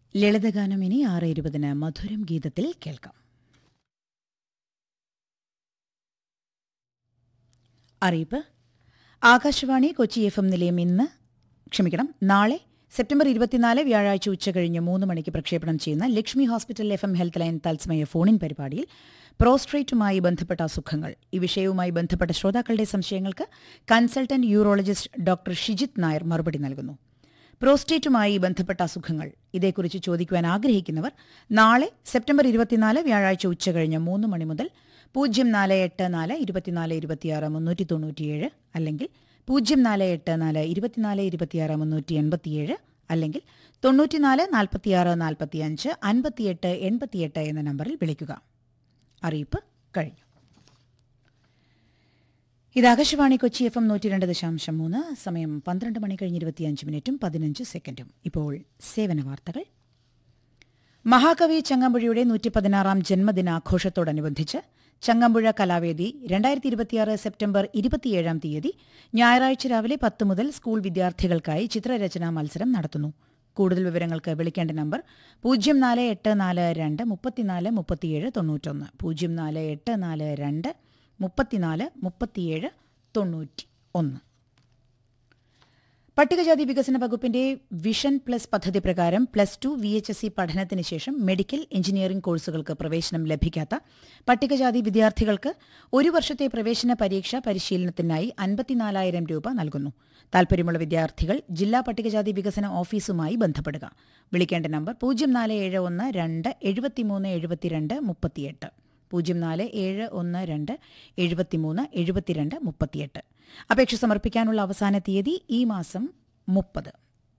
ലളിതഗാനം ഇനി ആറ് ഇരുപതിന് മധുരം ഗീതത്തിൽ കേൾക്കാം അറിയിപ്പ് ആകാശവാണി കൊച്ചി എഫ് എം നിലയം ഇന്ന് ക്ഷമിക്കണം നാളെ സെപ്റ്റംബർ ഇരുപത്തിനാല് വ്യാഴാഴ്ച ഉച്ചകഴിഞ്ഞ് മൂന്ന് മണിക്ക് പ്രക്ഷേപണം ചെയ്യുന്ന Lakshmi hospital F M health line തത്സമയ ഫോണിൻ പരിപാടിയിൽ പ്രോസ്ട്രേറ്റുമായി ബന്ധപ്പെട്ട അസുഖങ്ങൾ ഈ വിഷയവുമായി ബന്ധപ്പെട്ട ശ്രോതാക്കളുടെ സംശയങ്ങൾക്ക് consultant urologist doctor Shijith Nair മറുപടി നൽകുന്നു പ്രോസ്റ്റേറ്റുമായി ബന്ധപ്പെട്ട അസുഖങ്ങൾ ഇതേക്കുറിച്ച് ചോദിക്കുവാൻ ആഗ്രഹിക്കുന്നവർ നാളെ സെപ്റ്റംബർ ഇരുപത്തിനാല് വ്യാഴാഴ്ച ഉച്ചകഴിഞ്ഞ് മൂന്ന് മണി മുതൽ പൂജ്യം നാല് എട്ട് നാല് ഇരുപത്തിനാല് ഇരുപത്തിയാറ് മുന്നൂറ്റി തൊണ്ണൂറ്റിയേഴ് അല്ലെങ്കിൽ പൂജ്യം നാല് എട്ട് നാല് ഇരുപത്തിനാല് ഇരുപത്തിയാറ് മുന്നൂറ്റി എൺപത്തിയേഴ് അല്ലെങ്കിൽ തൊണ്ണൂറ്റിനാല് നാൽപ്പത്തിയാറ് നാൽപ്പത്തിയഞ്ച് അൻപത്തിയെട്ട് എൺപത്തിയെട്ട് എന്ന നമ്പറിൽ വിളിക്കുക അറിയിപ്പ് കഴിഞ്ഞു ഇത് ആകാശവാണി കൊച്ചി എഫ് എം നൂറ്റി രണ്ട് ദശാംശം മൂന്ന് സമയം പന്ത്രണ്ട് മണി കഴിഞ്ഞ് ഇരുപത്തിയഞ്ച് മിനിറ്റും പതിനഞ്ച് സെക്കൻഡും ഇപ്പോൾ സേവന വാർത്തകൾ മഹാകവി ചങ്ങമ്പുഴയുടെ നൂറ്റി പതിനാറാം ജന്മദിനാഘോഷത്തോടനുബന്ധിച്ച് ചങ്ങമ്പുഴ കലാവേദി രണ്ടായിരത്തി ഇരുപത്തിയാറ് സെപ്റ്റംബർ ഇരുപത്തിയേഴാം തീയതി ഞായറാഴ്ച രാവിലെ പത്ത് മുതൽ സ്കൂൾ വിദ്യാർത്ഥികൾക്കായി ചിത്രരചനാ മത്സരം നടത്തുന്നു കൂടുതൽ വിവരങ്ങൾക്ക് വിളിക്കേണ്ട നമ്പർ പൂജ്യം നാല് എട്ട് നാല് രണ്ട് മുപ്പത്തിനാല് മുപ്പത്തിയേഴ് തൊണ്ണൂറ്റൊന്ന് പൂജ്യം നാല് എട്ട് നാല് രണ്ട് മുപ്പത്തിനാല് മുപ്പത്തിയേഴ് തൊണ്ണൂറ്റി ഒന്ന് പട്ടികജാതി വികസന വകുപ്പിന്റെ വിഷൻ പ്ലസ് പദ്ധതി പ്രകാരം plus two V H S C പഠനത്തിന് ശേഷം മെഡിക്കൽ എഞ്ചിനീയറിംഗ് കോഴ്സുകൾക്ക് പ്രവേശനം ലഭിക്കാത്ത പട്ടികജാതി വിദ്യാർത്ഥികൾക്ക് ഒരു വർഷത്തെ പ്രവേശന പരീക്ഷ പരിശീലനത്തിനായി അൻപത്തിനാലായിരം രൂപ നൽകുന്നു താൽപര്യമുള്ള വിദ്യാർത്ഥികൾ ജില്ലാ പട്ടികജാതി വികസന ഓഫീസുമായി ബന്ധപ്പെടുക വിളിക്കേണ്ട നമ്പർ പൂജ്യം നാല് ഏഴ് ഒന്ന് രണ്ട് എഴുപത്തിമൂന്ന് എഴുപത്തിരണ്ട് മുപ്പത്തിയെട്ട് പൂജ്യം നാല് ഏഴ് ഒന്ന് രണ്ട് എഴുപത്തിമൂന്ന് എഴുപത്തിരണ്ട് മുപ്പത്തിയെട്ട് അപേക്ഷ സമർപ്പിക്കാനുള്ള അവസാന തീയതി ഈ മാസം മുപ്പത്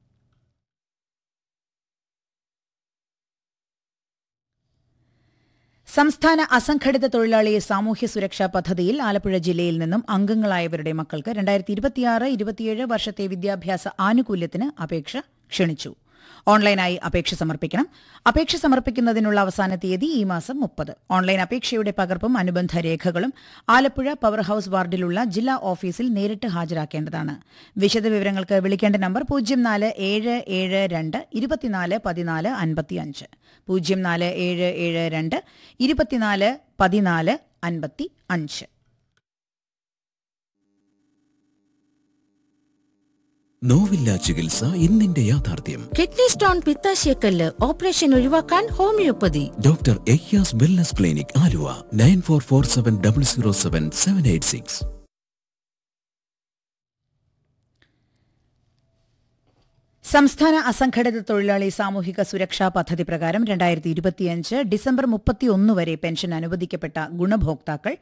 സംസ്ഥാന അസംഘടിത തൊഴിലാളി സാമൂഹ്യ സുരക്ഷാ പദ്ധതിയിൽ ആലപ്പുഴ ജില്ലയിൽ നിന്നും അംഗങ്ങളായവരുടെ മക്കൾക്ക് രണ്ടായിരത്തി ഇരുപത്തിയാറ് ഇരുപത്തിയേഴ് വർഷത്തെ വിദ്യാഭ്യാസ ആനുകൂല്യത്തിന് അപേക്ഷ ക്ഷണിച്ചു ഓൺലൈനായി അപേക്ഷ സമർപ്പിക്കണം അപേക്ഷ സമർപ്പിക്കുന്നതിനുള്ള അവസാന തീയതി ഈ മാസം മുപ്പത് ഓൺലൈൻ അപേക്ഷയുടെ പകർപ്പും അനുബന്ധ രേഖകളും ആലപ്പുഴ പവർ ഹൌസ് വാർഡിലുള്ള ജില്ലാ ഓഫീസിൽ നേരിട്ട് ഹാജരാക്കേണ്ടതാണ് വിശദവിവരങ്ങൾക്ക് വിളിക്കേണ്ട നമ്പർ പൂജ്യം നാല് ഏഴ് ഏഴ് രണ്ട് ഇരുപത്തിനാല് പതിനാല് അൻപത്തിയഞ്ച് പൂജ്യം നാല് ഏഴ് ഏഴ് രണ്ട് ഇരുപത്തിനാല് പതിനാല് അൻപത്തി അഞ്ച് നോവില്ല ചികിത്സ ഇന്നിന്റെ യാഥാർത്ഥ്യം കിഡ്നി സ്റ്റോൺ പിത്താശയക്കല്ല് ഓപ്പറേഷൻ ഒഴിവാക്കാൻ homeopathy doctor Ayyas wellness clinic Aluva nine four four seven double zero seven seven eight six സംസ്ഥാന അസംഘടിത തൊഴിലാളി സാമൂഹിക സുരക്ഷാ പദ്ധതി പ്രകാരം രണ്ടായിരത്തി ഇരുപത്തിയഞ്ച് ഡിസംബർ മുപ്പത്തിയൊന്ന് വരെ പെൻഷൻ അനുവദിക്കപ്പെട്ട ഗുണഭോക്താക്കൾ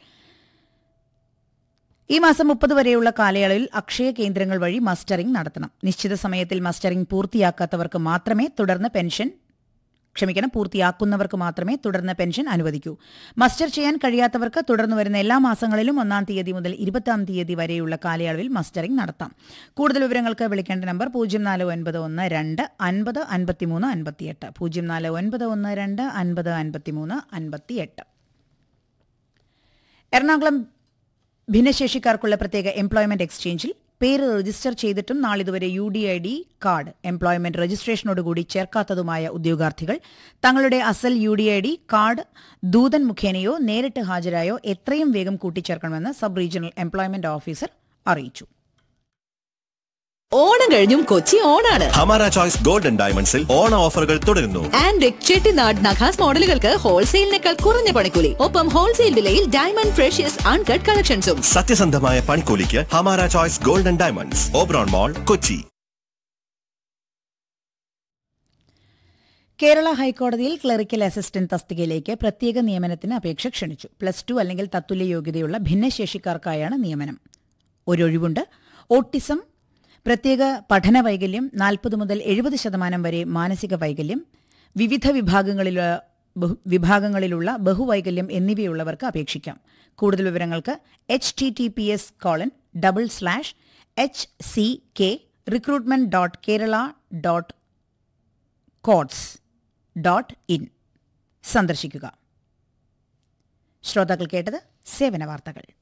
ഈ മാസം മുപ്പത് വരെയുള്ള കാലയളവിൽ അക്ഷയ കേന്ദ്രങ്ങൾ വഴി മസ്റ്ററിംഗ് നടത്തണം നിശ്ചിത സമയത്തിൽ മസ്റ്ററിംഗ് പൂർത്തിയാക്കാത്തവർക്ക് മാത്രമേ തുടർന്ന് പെൻഷൻ ക്ഷമിക്കണം പൂർത്തിയാക്കുന്നവർക്ക് മാത്രമേ തുടർന്ന് പെൻഷൻ അനുവദിക്കൂ മസ്റ്റർ ചെയ്യാൻ കഴിയാത്തവർക്ക് തുടർന്ന് വരുന്ന എല്ലാ മാസങ്ങളിലും ഒന്നാം തീയതി മുതൽ ഇരുപത്താം തീയതി വരെയുള്ള കാലയളവിൽ മസ്റ്ററിംഗ് നടത്താം കൂടുതൽ വിവരങ്ങൾക്ക് വിളിക്കേണ്ട നമ്പർ പൂജ്യം നാല് ഒൻപത് ഒന്ന് രണ്ട് അൻപത് അൻപത്തിമൂന്ന് അൻപത്തിയെട്ട് പൂജ്യം നാല് ഒൻപത് ഒന്ന് രണ്ട് അൻപത് അൻപത്തിമൂന്ന് അൻപത്തിയെട്ട് എറണാകുളം ഭിന്നശേഷിക്കാർക്കുള്ള പ്രത്യേക എംപ്ലോയ്മെന്റ് എക്സ്ചേഞ്ചിൽ പേര് രജിസ്റ്റർ ചെയ്തിട്ടും നാളിതുവരെ U D I D card employment രജിസ്ട്രേഷനോടുകൂടി ചേർക്കാത്തതുമായ ഉദ്യോഗാർത്ഥികൾ തങ്ങളുടെ അസൽ U D I D card ദൂതൻ മുഖേനയോ നേരിട്ട് ഹാജരായോ എത്രയും വേഗം കൂട്ടിച്ചേർക്കണമെന്ന് സബ് റീജിയണൽ എംപ്ലോയ്മെന്റ് ഓഫീസർ അറിയിച്ചു ഓണം കഴിഞ്ഞും കൊച്ചി ഓണാണ് ഹമാര ചോയ്സ് ഗോൾഡൻ ഡയമണ്ട്സിൽ ഓണ ഓഫറുകൾ തുടരുന്നു ആൻഡ് ചെട്ടിനാട് നഖാസ് മോഡലുകൾക്ക് ഹോൾസെയിലിനേക്കാൾ കുറഞ്ഞ പണിക്കൂലി ഒപ്പം ഹോൾസെയിൽ വിലയിൽ ഡയമണ്ട് ഫ്രഷ്യസ് അൺകട്ട് കളക്ഷൻസും സത്യസന്ധമായ പൺകൂലിക്ക് Hamara choice golden diamonds Oberon mall Kochi Kerala ഹൈക്കോടതിയിൽ ക്ലറിക്കൽ അസിസ്റ്റന്റ് തസ്തികയിലേക്ക് പ്രത്യേക നിയമനത്തിന് അപേക്ഷ ക്ഷണിച്ചു പ്ലസ് ടു അല്ലെങ്കിൽ തത്തുല്യ യോഗ്യതയുള്ള ഭിന്നശേഷിക്കാർക്കായാണ് നിയമനം ഒരൊഴിവുണ്ട് ഓട്ടിസം പ്രത്യേക പഠന വൈകല്യം നാൽപ്പത് മുതൽ എഴുപത് ശതമാനം വരെ മാനസിക വൈകല്യം വിവിധ വിഭാഗങ്ങളിലുള്ള ബഹു- വിഭാഗങ്ങളിലുള്ള ബഹുവൈകല്യം എന്നിവയുള്ളവർക്ക് അപേക്ഷിക്കാം കൂടുതൽ വിവരങ്ങൾക്ക് H T T P S colon double slash H C K recruitment dot Kerala dot courts dot in സന്ദർശിക്കുക ശ്രോതാക്കൾ കേട്ടത് സേവന വാർത്തകൾ